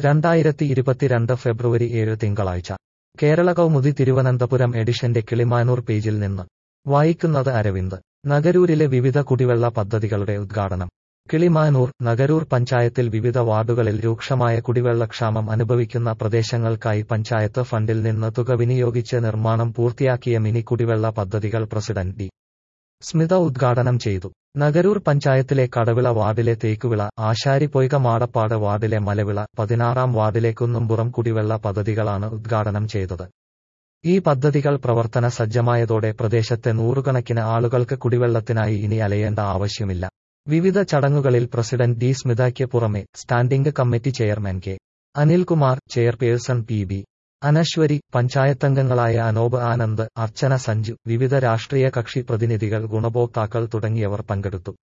രണ്ടായിരത്തി ഇരുപത്തിരണ്ട് ഫെബ്രുവരി ഏഴ് തിങ്കളാഴ്ച കേരള കൗമുദി തിരുവനന്തപുരം എഡിഷന്റെ കിളിമാനൂർ പേജിൽ നിന്ന് വായിക്കുന്നത് അരവിന്ദ് നഗരൂരിലെ വിവിധ കുടിവെള്ള പദ്ധതികളുടെ ഉദ്ഘാടനം കിളിമാനൂർ നഗരൂർ പഞ്ചായത്തിൽ വിവിധ വാർഡുകളിൽ രൂക്ഷമായ കുടിവെള്ളക്ഷാമം അനുഭവിക്കുന്ന പ്രദേശങ്ങൾക്കായി പഞ്ചായത്ത് ഫണ്ടിൽ നിന്ന് തുക വിനിയോഗിച്ച് നിർമ്മാണം പൂർത്തിയാക്കിയ മിനി കുടിവെള്ള പദ്ധതികൾ പ്രസിഡന്റ് ഡി സ്മിത ഉദ്ഘാടനം ചെയ്തു നഗരൂർ പഞ്ചായത്തിലെ കടവിള വാർഡിലെ തേക്കുവിള ആശാരിപ്പൊയ്ക മാടപ്പാട് വാർഡിലെ മലവിള പതിനാറാം വാർഡിലെ കുന്നുംപുറം കുടിവെള്ള പദ്ധതികളാണ് ഉദ്ഘാടനം ചെയ്തത് ഈ പദ്ധതികൾ പ്രവർത്തന സജ്ജമായതോടെ പ്രദേശത്തെ നൂറുകണക്കിന് ആളുകൾക്ക് കുടിവെള്ളത്തിനായി ഇനി അലയേണ്ട ആവശ്യമില്ല വിവിധ ചടങ്ങുകളിൽ പ്രസിഡന്റ് ഡി സ്മിതയ്ക്ക് പുറമെ standing committee chairman K Anilkumar chairperson P B Anaswari പഞ്ചായത്തംഗങ്ങളായ അനോബ് ആനന്ദ് അർച്ചന സഞ്ജു വിവിധ രാഷ്ട്രീയ കക്ഷി പ്രതിനിധികൾ ഗുണഭോക്താക്കൾ തുടങ്ങിയവർ പങ്കെടുത്തു